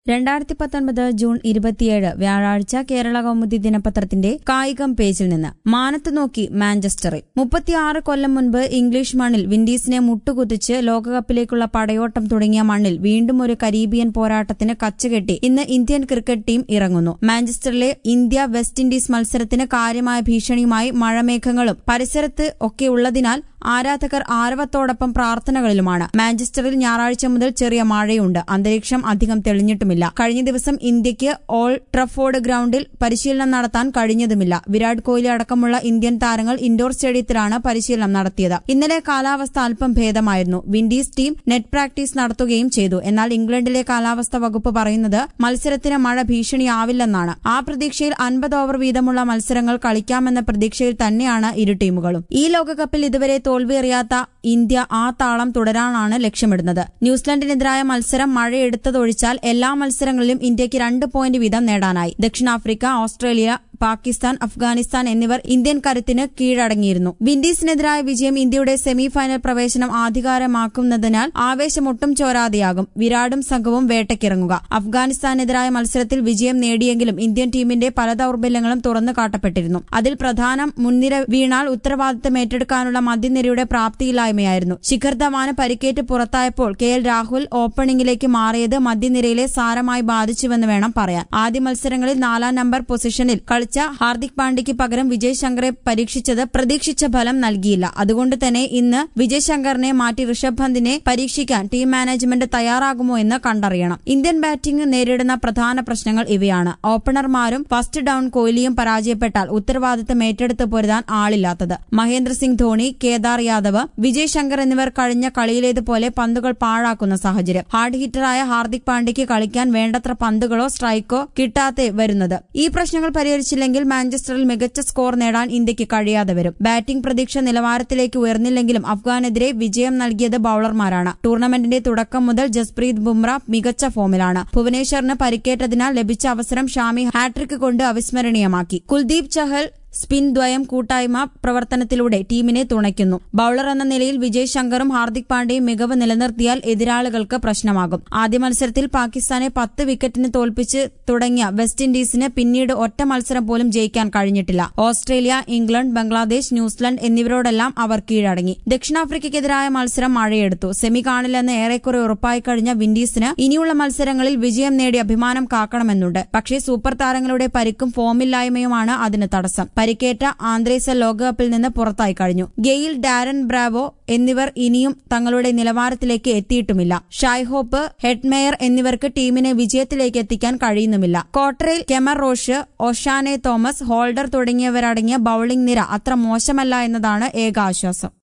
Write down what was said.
രണ്ടായിരത്തി പത്തൊൻപത് ജൂൺ ഇരുപത്തിയേഴ് വ്യാഴാഴ്ച കേരള കൗമുദി ദിനപത്രത്തിന്റെ കായികം പേജിൽ നിന്ന് മാനത്ത് നോക്കി മാഞ്ചസ്റ്ററിൽ മുപ്പത്തിയാറ് കൊല്ലം മുൻപ് ഇംഗ്ലീഷ് മണ്ണിൽ വിൻഡീസിനെ മുട്ടുകുത്തിച്ച് ലോകകപ്പിലേക്കുള്ള പടയോട്ടം തുടങ്ങിയ മണ്ണിൽ വീണ്ടും ഒരു കരീബിയൻ പോരാട്ടത്തിന് കച്ചുകെട്ടി ഇന്ന് ഇന്ത്യൻ ക്രിക്കറ്റ് ടീം ഇറങ്ങുന്നു മാഞ്ചസ്റ്ററിലെ ഇന്ത്യ വെസ്റ്റ് ഇൻഡീസ് മത്സരത്തിന് കാര്യമായ ഭീഷണിയുമായി മഴമേഘങ്ങളും പരിസരത്ത് ഒക്കെ ഉള്ളതിനാൽ ആരാധകർ ആരവത്തോടൊപ്പം പ്രാർത്ഥനകളിലുമാണ് മാഞ്ചസ്റ്ററിൽ ഞായറാഴ്ച മുതൽ ചെറിയ മഴയുണ്ട് അന്തരീക്ഷം അധികം തെളിഞ്ഞിട്ടുമില്ല കഴിഞ്ഞ ദിവസം ഇന്ത്യക്ക് ഓൾ ട്രഫോർഡ് ഗ്രൌണ്ടിൽ പരിശീലനം നടത്താൻ കഴിഞ്ഞതുമില്ല വിരാട് കോഹ്ലി അടക്കമുള്ള ഇന്ത്യൻ താരങ്ങൾ ഇൻഡോർ സ്റ്റേഡിയത്തിലാണ് പരിശീലനം നടത്തിയത് ഇന്നലെ കാലാവസ്ഥ അല്പം ഭേദമായിരുന്നു വിൻഡീസ് ടീം നെറ്റ് പ്രാക്ടീസ് നടത്തുകയും ചെയ്തു എന്നാൽ ഇംഗ്ലണ്ടിലെ കാലാവസ്ഥ വകുപ്പ് പറയുന്നത് മത്സരത്തിന് മഴ ഭീഷണിയാവില്ലെന്നാണ് ആ പ്രതീക്ഷയിൽ അൻപത് ഓവർ വീതമുള്ള മത്സരങ്ങൾ കളിക്കാമെന്ന പ്രതീക്ഷയിൽ തന്നെയാണ് ഇരു ടീമുകളും ഈ ലോകകപ്പിൽ ഇതുവരെ തോൽവിയറിയാത്ത ഇന്ത്യ ആ താളം തുടരാനാണ് ലക്ഷ്യമിടുന്നത് ന്യൂസിലൻഡിനെതിരായ മത്സരം മഴയെടുത്തതൊഴിച്ചാൽ എല്ലാ മത്സരങ്ങളിലും ഇന്ത്യക്ക് രണ്ട് പോയിന്റ് വീതം നേടാനായി ദക്ഷിണാഫ്രിക്ക ഓസ്ട്രേലിയ പാകിസ്ഥാൻ അഫ്ഗാനിസ്ഥാൻ എന്നിവർ ഇന്ത്യൻ കരുത്തിന് കീഴടങ്ങിയിരുന്നു വിൻഡീസിനെതിരായ വിജയം ഇന്ത്യയുടെ സെമി ഫൈനൽ പ്രവേശനം ആധികാരമാക്കുന്നതിനാൽ ആവേശമൊട്ടും ചോരാതെയാകും വിരാടും സംഘവും വേട്ടയ്ക്കിറങ്ങുക അഫ്ഗാനിസ്ഥാനെതിരായ മത്സരത്തിൽ വിജയം നേടിയെങ്കിലും ഇന്ത്യൻ ടീമിന്റെ പല ദൌർബല്യങ്ങളും തുറന്നു കാട്ടപ്പെട്ടിരുന്നു അതിൽ പ്രധാനം മുൻനിര വീണാൽ ഉത്തരവാദിത്തം ഏറ്റെടുക്കാനുള്ള മധ്യനിരയുടെ പ്രാപ്തിയില്ലായ്മയായിരുന്നു ശിഖർ ധവാന് പരിക്കേറ്റ് പുറത്തായപ്പോൾ കെ എൽ രാഹുൽ ഓപ്പണിംഗിലേക്ക് മാറിയത് മധ്യനിരയിലെ സാരമായി ബാധിച്ചുവെന്ന് വേണം പറയാൻ ആദ്യ മത്സരങ്ങളിൽ നാലാം നമ്പർ പൊസിഷനിൽ കളിച്ച ഹാർദിക് പാണ്ഡ്യയ്ക്ക് പകരം വിജയ് ശങ്കറെ പരീക്ഷിച്ചത് പ്രതീക്ഷിച്ച ഫലം നൽകിയില്ല അതുകൊണ്ട് തന്നെ ഇന്ന് വിജയ് ശങ്കറിനെ മാറ്റി ഋഷഭ് പന്തിനെ പരീക്ഷിക്കാൻ ടീം മാനേജ്മെന്റ് തയ്യാറാകുമോ എന്ന് കണ്ടറിയണം ഇന്ത്യൻ ബാറ്റിംഗ് നേരിടുന്ന പ്രധാന പ്രശ്നങ്ങൾ ഇവയാണ് ഓപ്പണർമാരും ഫസ്റ്റ് ഡൌൺ കോഹ്ലിയും പരാജയപ്പെട്ടാൽ ഉത്തരവാദിത്തം ഏറ്റെടുത്ത് പൊരുതാൻ ആളില്ലാത്തത് മഹേന്ദ്ര സിംഗ് ധോണി കേദാർ യാദവ് വിജയ് ശങ്കർ എന്നിവർ കഴിഞ്ഞ കളിയിലേതുപോലെ പന്തുകൾ പാഴാക്കുന്ന സാഹചര്യം ഹാർഡ് ഹിറ്ററായ ഹാർദിക് പാണ്ഡ്യയ്ക്ക് കളിക്കാൻ വേണ്ടത്ര പന്തുകളോ സ്ട്രൈക്കോ കിട്ടാതെ വരുന്നത് ഈ പ്രശ്നങ്ങൾ പരിഹരിച്ചില്ലെങ്കിൽ മാഞ്ചസ്റ്ററിൽ മികച്ച സ്കോർ നേടാൻ ഇന്ത്യക്ക് കഴിയാതെ വരും ബാറ്റിംഗ് പ്രതീക്ഷ നിലവാരത്തിലേക്ക് ഉയർന്നില്ലെങ്കിലും അഫ്ഗാനെതിരെ വിജയം നൽകിയത് ബൌളർമാരാണ് ടൂർണമെന്റിന്റെ തുടക്കം മുതൽ ജസ്പ്രീത് ബുംറ മികച്ച ഫോമിലാണ് ഭുവനേശ്വറിന് പരിക്കേറ്റതിനാൽ ലഭിച്ച അവസരം ഷാമി ഹാട്രിക് കൊണ്ട് അവിസ്മരണീയമാക്കി കുൽദീപ് ചഹൽ സ്പിൻ ദ്വയം കൂട്ടായ്മ പ്രവർത്തനത്തിലൂടെ ടീമിനെ തുണയ്ക്കുന്നു ബൌളർ എന്ന നിലയിൽ വിജയ് ശങ്കറും ഹാർദിക് പാണ്ഡ്യയും മികവ് നിലനിർത്തിയാൽ എതിരാളികൾക്ക് പ്രശ്നമാകും ആദ്യ മത്സരത്തിൽ പാകിസ്ഥാനെ പത്ത് വിക്കറ്റിന് തോൽപ്പിച്ച് തുടങ്ങിയ വെസ്റ്റ് ഇൻഡീസിന് പിന്നീട് ഒറ്റ മത്സരം പോലും ജയിക്കാൻ കഴിഞ്ഞിട്ടില്ല ഓസ്ട്രേലിയ ഇംഗ്ലണ്ട് ബംഗ്ലാദേശ് ന്യൂസിലൻഡ് എന്നിവരോടെല്ലാം അവർ കീഴടങ്ങി ദക്ഷിണാഫ്രിക്കയ്ക്കെതിരായ മത്സരം മഴയെടുത്തു സെമി കാണില്ലെന്ന് ഏറെക്കുറെ ഉറപ്പായി കഴിഞ്ഞ വിൻഡീസിന് ഇനിയുള്ള മത്സരങ്ങളിൽ വിജയം നേടി അഭിമാനം കാക്കണമെന്നുണ്ട് പക്ഷേ സൂപ്പർ താരങ്ങളുടെ പരിക്കും ഫോമില്ലായ്മയുമാണ് അതിന് തടസ്സം പരിക്കേറ്റ ആന്ത്രേസ ലോകകപ്പിൽ നിന്ന് പുറത്തായി കഴിഞ്ഞു ഗെയിൽ ഡാരൻ ബ്രാവോ എന്നിവർ ഇനിയും തങ്ങളുടെ നിലവാരത്തിലേക്ക് എത്തിയിട്ടുമില്ല ഷായ്ഹോപ്പ് ഹെഡ്മേയർ എന്നിവർക്ക് ടീമിനെ വിജയത്തിലേക്ക് എത്തിക്കാൻ കഴിയുന്നുമില്ല ക്വാർട്ടറിൽ Kemar Roach Oshane Thomas Holder തുടങ്ങിയവരടങ്ങിയ ബൌളിംഗ് നിര അത്ര മോശമല്ല എന്നതാണ് ഏക ആശ്വാസം